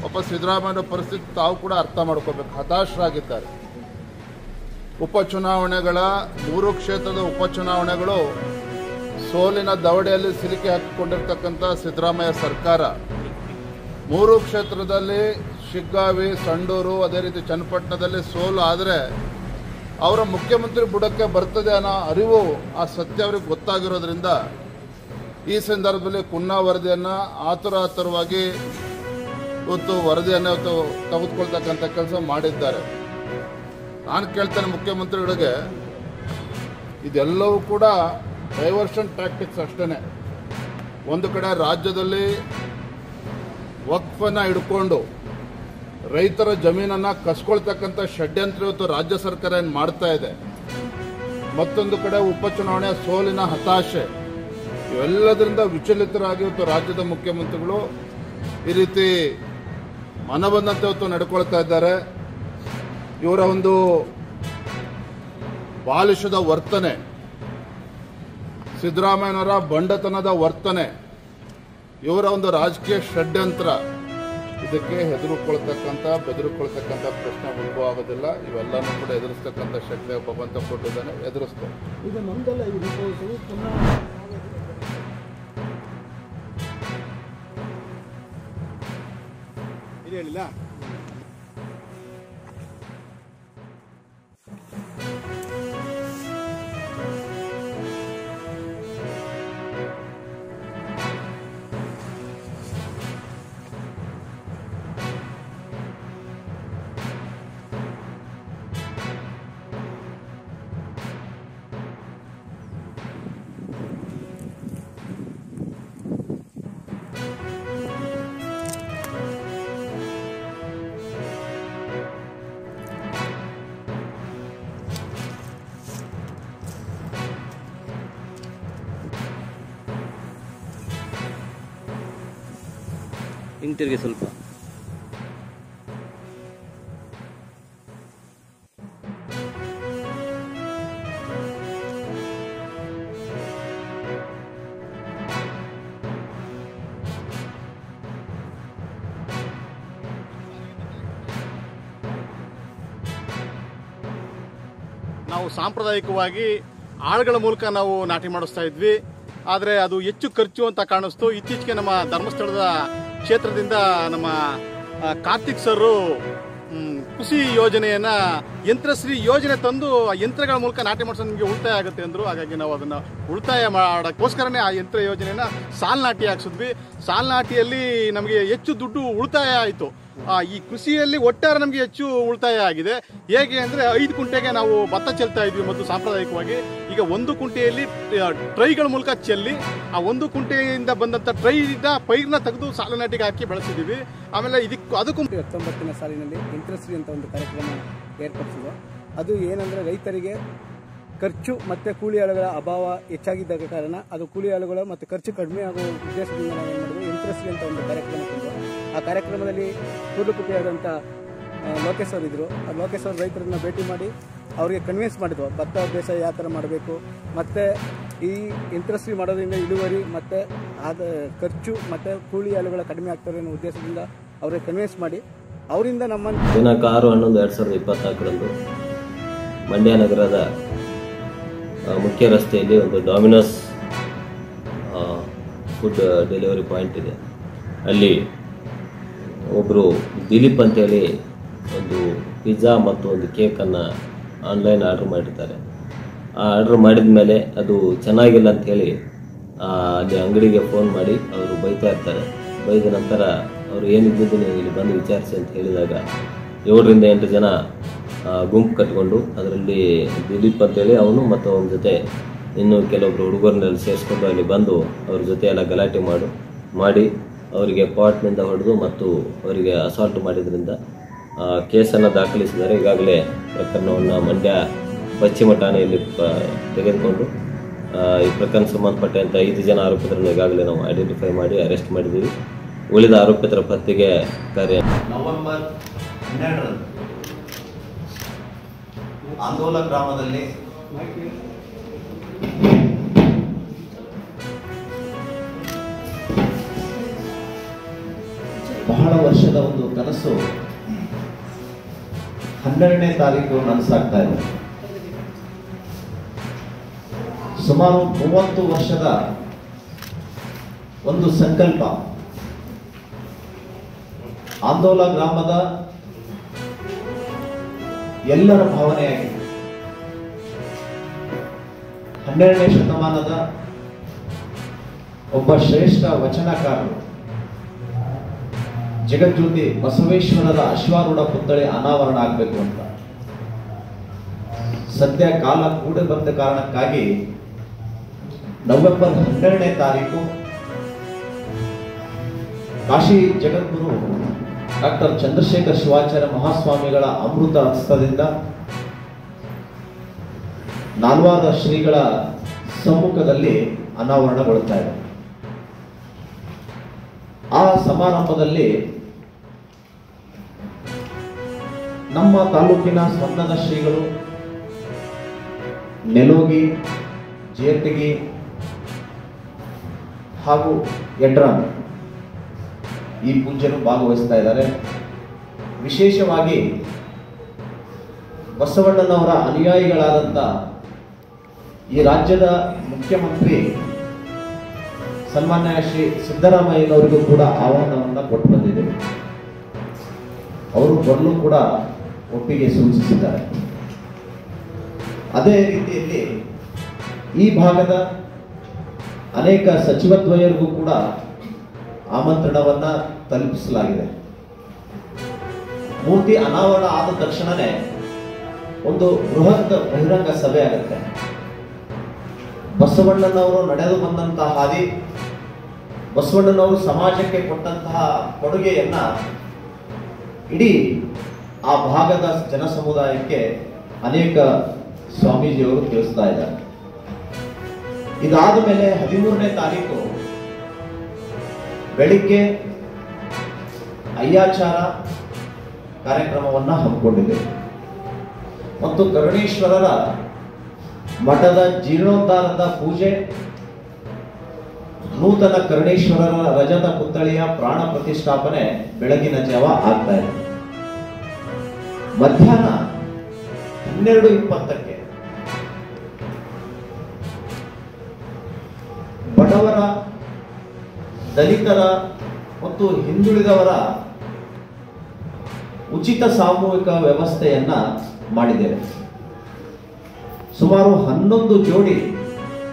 ಒಬ್ಬ ಸಿದ್ದರಾಮಯ್ಯ ಪರಿಸ್ಥಿತಿ ತಾವು ಕೂಡ ಅರ್ಥ ಮಾಡ್ಕೋಬೇಕು ಹತಾಶರಾಗಿದ್ದಾರೆ ಉಪಚುನಾವಣೆಗಳ ಮೂರು ಕ್ಷೇತ್ರದ ಉಪಚುನಾವಣೆಗಳು ಸೋಲಿನ ದವಡೆಯಲ್ಲಿ ಸಿಲುಕಿ ಹಾಕಿಕೊಂಡಿರ್ತಕ್ಕಂಥ ಸಿದ್ದರಾಮಯ್ಯ ಸರ್ಕಾರ ಮೂರು ಕ್ಷೇತ್ರದಲ್ಲಿ ಶಿಗ್ಗಾವಿ ಸಂಡೂರು ಅದೇ ರೀತಿ ಚನ್ನಪಟ್ಟಣದಲ್ಲಿ ಸೋಲು ಆದರೆ ಅವರ ಮುಖ್ಯಮಂತ್ರಿ ಬುಡಕ್ಕೆ ಬರ್ತದೆ ಅನ್ನೋ ಅರಿವು ಆ ಸತ್ಯ ಅವ್ರಿಗೆ ಗೊತ್ತಾಗಿರೋದ್ರಿಂದ ಈ ಸಂದರ್ಭದಲ್ಲಿ ಕುನ್ನಾ ವರದಿಯನ್ನು ಆತುರಾತುರವಾಗಿ ಇವತ್ತು ವರದಿಯನ್ನು ಇವತ್ತು ತೆಗೆದುಕೊಳ್ತಕ್ಕಂಥ ಕೆಲಸ ಮಾಡಿದ್ದಾರೆ ನಾನು ಕೇಳ್ತೇನೆ ಮುಖ್ಯಮಂತ್ರಿಗಳಿಗೆ ಇದೆಲ್ಲವೂ ಕೂಡ ಡೈವರ್ಷನ್ ಟ್ಯಾಕ್ಟಿಕ್ಸ್ ಅಷ್ಟೇ ಒಂದು ಕಡೆ ರಾಜ್ಯದಲ್ಲಿ ವಕ್ಫನ್ನು ಹಿಡ್ಕೊಂಡು ರೈತರ ಜಮೀನನ್ನು ಕಸ್ಕೊಳ್ತಕ್ಕಂಥ ಷಡ್ಯಂತ್ರ ಇವತ್ತು ರಾಜ್ಯ ಸರ್ಕಾರ ಏನು ಮಾಡ್ತಾ ಇದೆ ಮತ್ತೊಂದು ಕಡೆ ಉಪಚುನಾವಣೆ ಸೋಲಿನ ಹತಾಶೆ ಇವೆಲ್ಲದರಿಂದ ವಿಚಲಿತರಾಗಿ ಇವತ್ತು ರಾಜ್ಯದ ಮುಖ್ಯಮಂತ್ರಿಗಳು ಈ ರೀತಿ ಮನಬಂದಂತೆ ಇವತ್ತು ನಡ್ಕೊಳ್ತಾ ಇದ್ದಾರೆ ಇವರ ಒಂದು ಬಾಲಿಶದ ವರ್ತನೆ ಸಿದ್ದರಾಮಯ್ಯನವರ ಬಂಡತನದ ವರ್ತನೆ ಇವರ ಒಂದು ರಾಜಕೀಯ ಷಡ್ಯಂತ್ರ ಇದಕ್ಕೆ ಹೆದರುಕೊಳ್ತಕ್ಕಂಥ ಬೆದರುಕೊಳ್ತಕ್ಕಂಥ ಪ್ರಶ್ನೆ ಉದ್ಭವ ಆಗೋದಿಲ್ಲ ಇವೆಲ್ಲನೂ ಕೂಡ ಎದುರಿಸ್ತಕ್ಕಂಥ ಶಕ್ತಿ ಭಗವಂತ ಕೊಟ್ಟಿದ್ದಾನೆ ಎದುರಿಸ್ತೇವೆ ಈಗ ನಮ್ದೆಲ್ಲ ಈ ರಿಪೋರ್ಟು ಪುನಃ ಇದು ಹೇಳಿಲ್ಲ ಹಿಂತಿರುಗಿ ಸ್ವಲ್ಪ ನಾವು ಸಾಂಪ್ರದಾಯಿಕವಾಗಿ ಆಳುಗಳ ಮೂಲಕ ನಾವು ನಾಟಿ ಮಾಡಿಸ್ತಾ ಇದ್ವಿ ಆದರೆ ಅದು ಹೆಚ್ಚು ಖರ್ಚು ಅಂತ ಕಾಣಿಸ್ತು ಇತ್ತೀಚೆಗೆ ನಮ್ಮ ಧರ್ಮಸ್ಥಳದ ಕ್ಷೇತ್ರದಿಂದ ನಮ್ಮ ಆ, ಕಾರ್ತಿಕ್ ಸರ್ ಕೃಷಿ ಯೋಜನೆಯನ್ನ ಯಂತ್ರಶ್ರೀ ಯೋಜನೆ ತಂದು ಆ ಯಂತ್ರಗಳ ಮೂಲಕ ನಾಟಿ ಮಾಡಿಸೋ ನಿಮಗೆ ಉಳಿತಾಯ ಆಗುತ್ತೆ ಅಂದ್ರು ಹಾಗಾಗಿ ನಾವು ಅದನ್ನ ಉಳಿತಾಯ ಮಾಡೋಕ್ಕೋಸ್ಕರನೇ ಆ ಯಂತ್ರ ಯೋಜನೆಯನ್ನ ಸಾಲ್ ನಾಟಿ ಹಾಕ್ಸಿದ್ವಿ ಸಾಲ್ ನಾಟಿಯಲ್ಲಿ ನಮಗೆ ಹೆಚ್ಚು ದುಡ್ಡು ಉಳಿತಾಯ ಆಯಿತು ಆ, ಈ ಕೃಷಿಯಲ್ಲಿ ಒಟ್ಟಾರೆ ನಮಗೆ ಹೆಚ್ಚು ಉಳಿತಾಯ ಆಗಿದೆ ಹೇಗೆ ಅಂದ್ರೆ ಐದು ಕುಂಟೆಗೆ ನಾವು ಭತ್ತ ಚೆಲ್ತಾ ಇದ್ವಿ ಮೊದಲು ಸಾಂಪ್ರದಾಯಿಕವಾಗಿ ಈಗ ಒಂದು ಕುಂಟೆಯಲ್ಲಿ ಆ, ಟ್ರೈಗಳ ಮೂಲಕ ಚೆಲ್ಲಿ ಆ ಒಂದು ಕುಂಟೆಯಿಂದ ಬಂದಂತ ಟ್ರೈದ ಪೈರ್ನ ತೆಗೆದು ಸಾಲ ನಾಟಿಗೆ ಹಾಕಿ ಬೆಳೆಸಿದೀವಿ ಆಮೇಲೆ ಇದಕ್ಕೂ ಅದಕ್ಕೂ ಹತ್ತೊಂಬತ್ತನೇ ಸಾಲಿನಲ್ಲಿ ಇಂಟ್ರೆಸ್ಟ್ರಿ ಅಂತ ಒಂದು ಕಾರ್ಯಕ್ರಮ ಏರ್ಪಡಿಸಿದ್ರು ಅದು ಏನಂದರೆ ರೈತರಿಗೆ ಖರ್ಚು ಮತ್ತು ಕೂಲಿ ಆಳುಗಳ ಅಭಾವ ಹೆಚ್ಚಾಗಿದ್ದ ಕಾರಣ ಅದು ಕೂಲಿ ಆಳುಗಳು ಮತ್ತು ಖರ್ಚು ಕಡಿಮೆ ಆಗುವ ಉದ್ದೇಶದಿಂದ ನಾವು ಏನು ಮಾಡಿದ್ವಿ ಇಂಟ್ರೆಸ್ಟ್ರಿ ಅಂತ ಒಂದು ಕಾರ್ಯಕ್ರಮ ತಂದು ಆ ಕಾರ್ಯಕ್ರಮದಲ್ಲಿ ಕೂಡುಕುಟಿಯಾದಂಥ ಲೋಕೇಶ್ ಅವರು ಇದ್ದರು ಆ ಲೋಕೇಶ್ ಅವರು ರೈತರನ್ನ ಭೇಟಿ ಮಾಡಿ ಅವರಿಗೆ ಕನ್ವಿನ್ಸ್ ಮಾಡಿದ್ವು ಭತ್ತ ಬೇಸಾಯ ಯಾವ ಥರ ಮಾಡಬೇಕು ಮತ್ತು ಈ ಇಂಟ್ರೆಸ್ಟ್ರಿ ಮಾಡೋದ್ರಿಂದ ಇಳುವರಿ ಮತ್ತು ಆದ ಖರ್ಚು ಮತ್ತು ಕೂಲಿ ಆಳುಗಳ ಕಡಿಮೆ ಆಗ್ತಾರೆ ಅನ್ನೋ ಉದ್ದೇಶದಿಂದ ಅವರಿಗೆ ಕನ್ವಿನ್ಸ್ ಮಾಡಿ ಅವರಿಂದ ನಮ್ಮ ದಿನಾಂಕ ಆರು ಹನ್ನೊಂದು ಎರಡು ಸಾವಿರದ ಇಪ್ಪತ್ನಾಲ್ಕರಂದು ಮಂಡ್ಯ ನಗರದ ಆ, ಮುಖ್ಯ ರಸ್ತೆಯಲ್ಲಿ ಒಂದು ಡಾಮಿನೋಸ್ ಫುಡ್ ಡೆಲಿವರಿ ಪಾಯಿಂಟ್ ಇದೆ ಅಲ್ಲಿ ಒಬ್ಬರು ದಿಲೀಪ್ ಅಂತೇಳಿ ಒಂದು ಪಿಜ್ಜಾ ಮತ್ತು ಒಂದು ಕೇಕನ್ನು ಆನ್ಲೈನ್ ಆರ್ಡ್ರ್ ಮಾಡಿರ್ತಾರೆ ಆ ಆರ್ಡ್ರ್ ಮಾಡಿದ ಮೇಲೆ ಅದು ಚೆನ್ನಾಗಿಲ್ಲ ಅಂಥೇಳಿ ಅಲ್ಲಿ ಅಂಗಡಿಗೆ ಫೋನ್ ಮಾಡಿ ಅವರು ಬೈತಾ ಇರ್ತಾರೆ ಬೈದ ನಂತರ ಅವರು ಏನಿದ್ದು ನೀವು ಇಲ್ಲಿ ಬಂದು ವಿಚಾರಿಸಿ ಅಂತ ಹೇಳಿದಾಗ ಏಳರಿಂದ ಎಂಟು ಜನ ಆ, ಗುಂಪು ಕಟ್ಕೊಂಡು ಅದರಲ್ಲಿ ದಿಲೀಪ್ ಅಂತೇಳಿ ಅವನು ಮತ್ತು ಅವನ ಜೊತೆ ಇನ್ನು ಕೆಲವೊಬ್ರು ಹುಡುಗರನ್ನೆಲ್ಲ ಸೇರಿಸ್ಕೊಂಡು ಅಲ್ಲಿ ಬಂದು ಅವ್ರ ಜೊತೆ ಎಲ್ಲ ಗಲಾಟೆ ಮಾಡು ಮಾಡಿ ಅವರಿಗೆ ಪಾಟ್ನಿಂದ ಹೊಡೆದು ಮತ್ತು ಅವರಿಗೆ ಅಸಾಲ್ಟ್ ಮಾಡಿದ್ರಿಂದ ಆ, ಕೇಸನ್ನು ದಾಖಲಿಸಿದ್ದಾರೆ ಈಗಾಗಲೇ ಪ್ರಕರಣವನ್ನು ಮಂಡ್ಯ ಪಶ್ಚಿಮ ಠಾಣೆಯಲ್ಲಿ ಪ- ತೆಗೆದುಕೊಂಡು ಆ, ಈ ಪ್ರಕರಣ ಸಂಬಂಧಪಟ್ಟಂತೆ ಐದು ಜನ ಆರೋಪಿತರನ್ನು ಈಗಾಗಲೇ ನಾವು ಐಡೆಂಟಿಫೈ ಮಾಡಿ ಅರೆಸ್ಟ್ ಮಾಡಿದ್ದೀವಿ ಉಳಿದ ಆರೋಪಿತರ ಪತ್ತೆಗೆ ಕಾರ್ಯ ನವೆಂಬರ್ ಹನ್ನೆರಡರಂದು ಆಂದೋಲ ಗ್ರಾಮದಲ್ಲಿ ಬಹಳ ವರ್ಷದ ಒಂದು ಕನಸು ಹನ್ನೆರಡನೇ ತಾರೀಕು ನನಸಾಗ್ತಾ ಇದೆ ಸುಮಾರು ಮೂವತ್ತು ವರ್ಷದ ಒಂದು ಸಂಕಲ್ಪ ಆಂದೋಲ ಗ್ರಾಮದ ಎಲ್ಲರ ಭಾವನೆಯಾಗಿದೆ ಹನ್ನೆರಡನೇ ಶತಮಾನದ ಒಬ್ಬ ಶ್ರೇಷ್ಠ ವಚನಕಾರರು ಜಗಜ್ಯೋತಿ ಬಸವೇಶ್ವರರ ಅಶ್ವಾರೂಢ ಪುತ್ಥಳಿ ಅನಾವರಣ ಆಗಬೇಕು ಅಂತ ಸದ್ಯ ಕಾಲ ಕೂಡಿ ಬಂದ ಕಾರಣಕ್ಕಾಗಿ ನವೆಂಬರ್ ಹನ್ನೆರಡನೇ ತಾರೀಕು ಕಾಶಿ ಜಗದ್ಗುರು ಡಾಕ್ಟರ್ ಚಂದ್ರಶೇಖರ್ ಶಿವಾಚಾರ್ಯ ಮಹಾಸ್ವಾಮಿಗಳ ಅಮೃತ ಹಸ್ತದಿಂದ ನಾಲ್ವಾದ ಶ್ರೀಗಳ ಸಮ್ಮುಖದಲ್ಲಿ ಅನಾವರಣಗೊಳ್ಳುತ್ತಾ ಇದೆ ಆ ಸಮಾರಂಭದಲ್ಲಿ ನಮ್ಮ ತಾಲೂಕಿನ ಸ್ಪಂದನ ಶ್ರೀಗಳು ನೆಲೋಗಿ ಜೇರ್ಟಗಿ ಹಾಗೂ ಯಡ್ರಾನ್ ಈ ಪೂಜ್ಯರು ಭಾಗವಹಿಸ್ತಾ ಇದ್ದಾರೆ ವಿಶೇಷವಾಗಿ ಬಸವಣ್ಣನವರ ಅನುಯಾಯಿಗಳಾದಂಥ ಈ ರಾಜ್ಯದ ಮುಖ್ಯಮಂತ್ರಿ ಸನ್ಮಾನ್ಯ ಶ್ರೀ ಸಿದ್ದರಾಮಯ್ಯನವರಿಗೂ ಕೂಡ ಆಹ್ವಾನವನ್ನು ಕೊಟ್ಟು ಬಂದಿದ್ದೇವೆ ಅವರು ಬರಲು ಕೂಡ ಒಪ್ಪಿಗೆ ಸೂಚಿಸಿದ್ದಾರೆ ಅದೇ ರೀತಿಯಲ್ಲಿ ಈ ಭಾಗದ ಅನೇಕ ಸಚಿವದ್ವಯರಿಗೂ ಕೂಡ ಆಮಂತ್ರಣವನ್ನ ತಲುಪಿಸಲಾಗಿದೆ ಮೂರ್ತಿ ಅನಾವರಣ ಆದ ತಕ್ಷಣನೇ ಒಂದು ಬೃಹತ್ ಬಹಿರಂಗ ಸಭೆ ಆಗುತ್ತೆ ಬಸವಣ್ಣನವರು ನಡೆದು ಬಂದಂತಹ ಹಾದಿ ಬಸವಣ್ಣನವರು ಸಮಾಜಕ್ಕೆ ಕೊಟ್ಟಂತಹ ಕೊಡುಗೆಯನ್ನ ಇಡೀ ಆ ಭಾಗದ ಜನ ಸಮುದಾಯಕ್ಕೆ ಅನೇಕ ಸ್ವಾಮೀಜಿಯವರು ತಿಳಿಸ್ತಾ ಇದ್ದಾರೆ ಇದಾದ ಮೇಲೆ ಹದಿಮೂರನೇ ತಾರೀಕು ಬೆಳಿಗ್ಗೆ ಅಯ್ಯಾಚಾರ ಕಾರ್ಯಕ್ರಮವನ್ನ ಹಮ್ಮಿಕೊಂಡಿದ್ದೇವೆ ಮತ್ತು ಕರುಣೇಶ್ವರರ ಮಠದ ಜೀರ್ಣೋದ್ಧಾರದ ಪೂಜೆ ನೂತನ ಕರುಣೇಶ್ವರರ ರಜತ ಪುತ್ಥಳಿಯ ಪ್ರಾಣ ಪ್ರತಿಷ್ಠಾಪನೆ ಬೆಳಗಿನ ಜಾವ ಆಗ್ತಾ ಇದೆ ಮಧ್ಯಾಹ್ನ ಹನ್ನೆರಡು ಇಪ್ಪತ್ತಕ್ಕೆ ಬಡವರ ದಲಿತರ ಮತ್ತು ಹಿಂದುಳಿದವರ ಉಚಿತ ಸಾಮೂಹಿಕ ವ್ಯವಸ್ಥೆಯನ್ನ ಮಾಡಿದ್ದೇವೆ ಸುಮಾರು ಹನ್ನೊಂದು ಜೋಡಿ